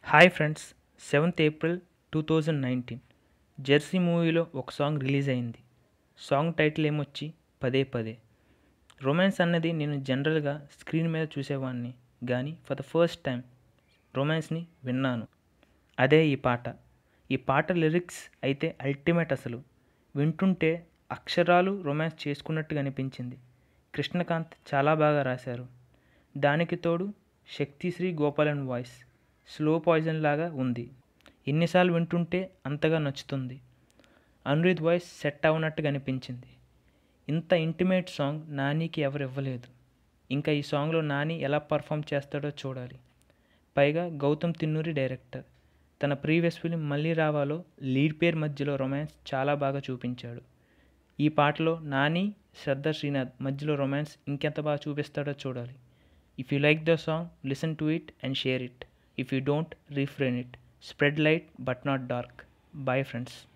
hi friends seventh April two thousand nineteen Jersey మూవీలో ఒక song release అయింది song title ఏమొచ్చి పదే పదే రొమాన్స్ అన్నది నేను జనరల్గా స్క్రీన్ మీద చూసేవాడిని కానీ ఫర్ ద ఫస్ట్ టైం రొమాన్స్ని విన్నాను అదే ఈ పాట ఈ పాట లిరిక్స్ అయితే అల్టిమేట్ అసలు వింటుంటే అక్షరాలు రొమాన్స్ చేసుకున్నట్టుగా అనిపించింది కృష్ణకాంత్ చాలా బాగా రాశారు దానికి తోడు Shakthisree Gopalan voice slow poison లాగా ఉంది ఎన్నిసార్లు వింటుంటే అంతగా నచ్చుతుంది అనిరుద్ వాయిస్ సెట్ అవునట్టుగా అనిపించింది ఇంత ఇంటిమేట్ సాంగ్ నానికి ఎవరు ఇవ్వలేదు ఇంకా ఈ సాంగ్లో నాని ఎలా పర్ఫామ్ చేస్తాడో చూడాలి పైగా గౌతమ్ తిన్నూరి డైరెక్టర్ తన ప్రీవియస్ ఫిలిం మళ్ళీ రావాలో లీడ్ పేర్ మధ్యలో రొమాన్స్ చాలా బాగా చూపించాడు ఈ పాటలో నాని శ్రద్ధ శ్రీనాథ్ మధ్యలో రొమాన్స్ ఇంకెంత బాగా చూపిస్తాడో చూడాలి if you like the song listen to it and share it if you don't refrain it spread light but not dark bye friends